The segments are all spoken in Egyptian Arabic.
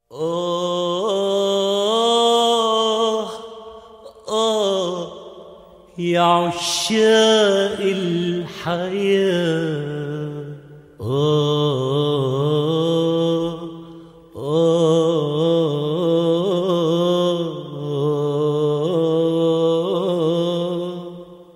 آه آه يا عشاق الحياة آه آه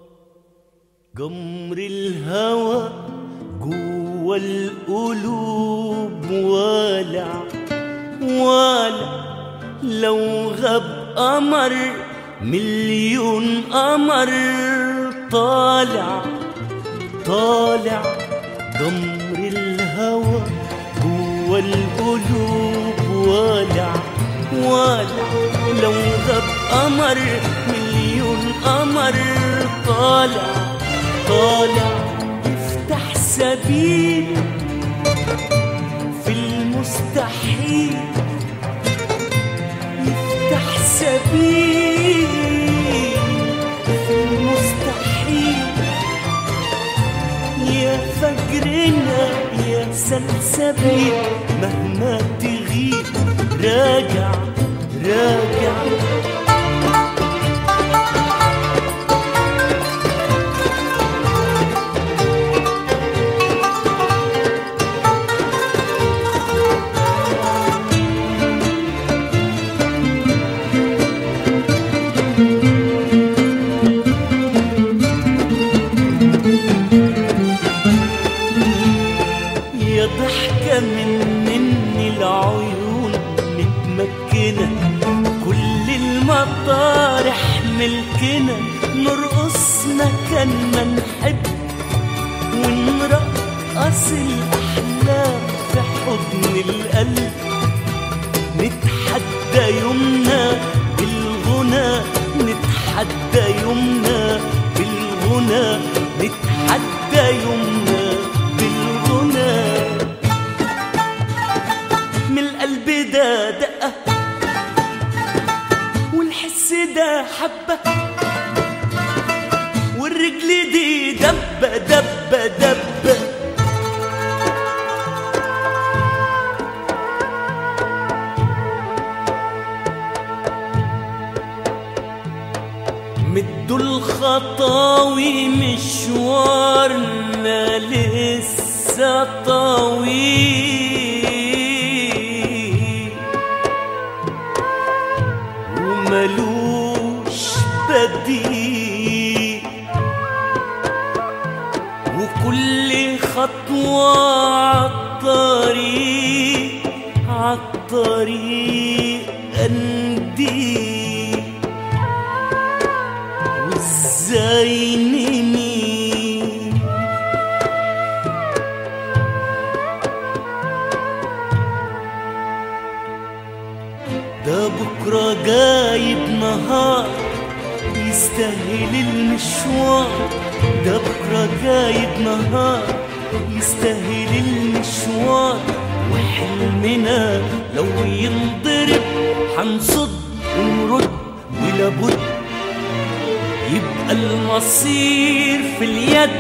جمر الهوى جوا القلوب والع والع لو غاب قمر مليون قمر طالع طالع جمر الهوى جوا القلوب والع والع لو غاب قمر مليون قمر طالع طالع يفتح سبيل في المستحيل يفتح سبيل في المستحيل يا فجرنا يا سلسبيل مهما تغيب راجع راجع يا ضحكة من مني العيون متمكنة كل المطارح ملكنا نرقص مكان ما نحب ونرقص الأحلام في حضن القلب نتحدى يومنا بالغنى نتحدى يومنا بالغنى نتحدى يومنا بالغنى من القلب ده دقة والحس ده حبة والرجل دي دبة دبة دبة مدوا الخطاوي مشوارنا لسه طويل وملوش بديل وكل خطوة عالطريق عالطريق قنديل وازاي نميل ده بكرة جايب نهار يستاهل المشوار ده بكرة جايب نهار يستاهل المشوار وحلمنا لو ينضرب هنصد ونرد ولابد يبقى المصير في اليد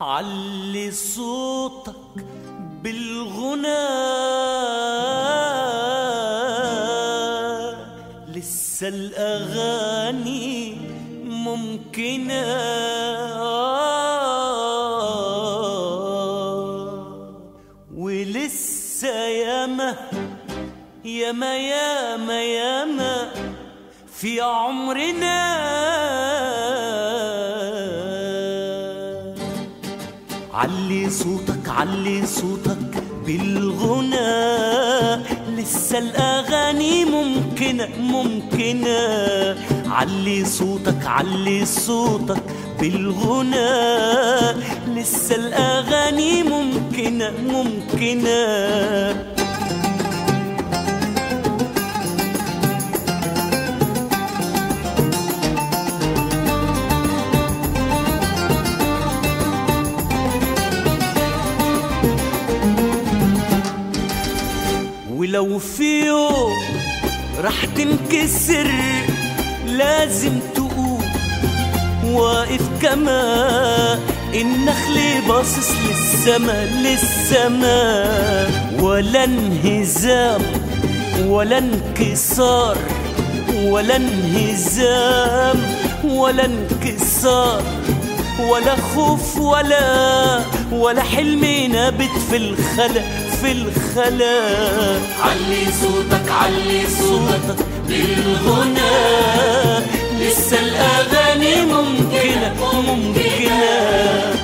علي صوتك بالغنى لسه الأغاني ممكنة ولسه ياما ياما ياما ياما في عمرنا علي صوتك علي صوتك بالغنى لسه الأغاني ممكنة ممكنة علي صوتك علي صوتك بالغنى لسه الأغاني ممكنة ممكنة ولو في يوم راح تنكسر لازم تقوم واقف كما النخل باصص للسما للسما ولا انهزام ولا انكسار ولا انهزام ولا انكسار ولا خوف ولا ولا حلم نابت في الخلا في الخلا علي صوتك علي صوتك بالغنى لسه الأغاني ممكنة ممكنة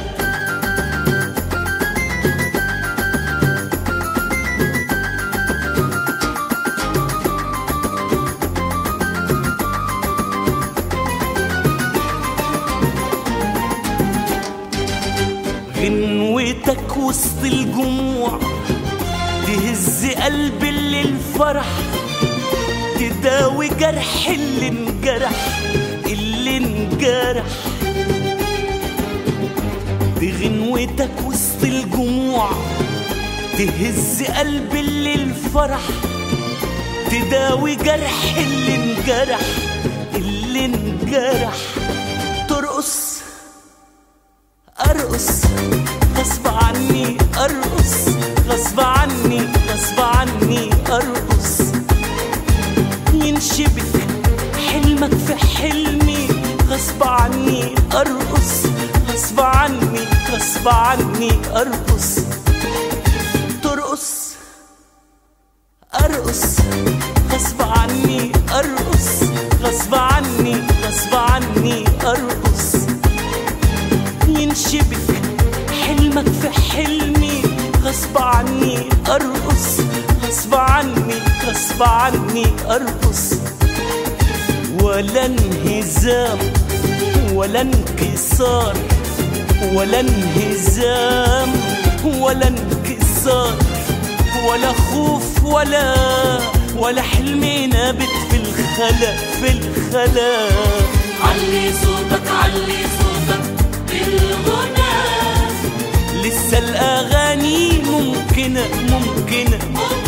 غنوتك وسط الجموع تهز قلب اللي الفرح تداوي جرح اللي انجرح اللي انجرح بغنوتك وسط الجموع تهز قلب اللي الفرح تداوي جرح اللي انجرح اللي انجرح ترقص ارقص غصب عني ارقص غصب عني غصب عني ارقص ينشبك حلمك في حلمي غصب عني ارقص غصب عني غصب عني ارقص ترقص ارقص غصب عني ارقص غصب عني غصب عني ارقص ينشبك حلمك في حلمي غصب عني ارقص غصب عني غصب عني ارقص ولا انهزام ولا انكسار ولا انهزام ولا انكسار ولا خوف ولا ولا حلم نابت في الخلا في الخلا علي صوتك علي صوتك بالغنى لسه الأغاني ممكنة ممكنة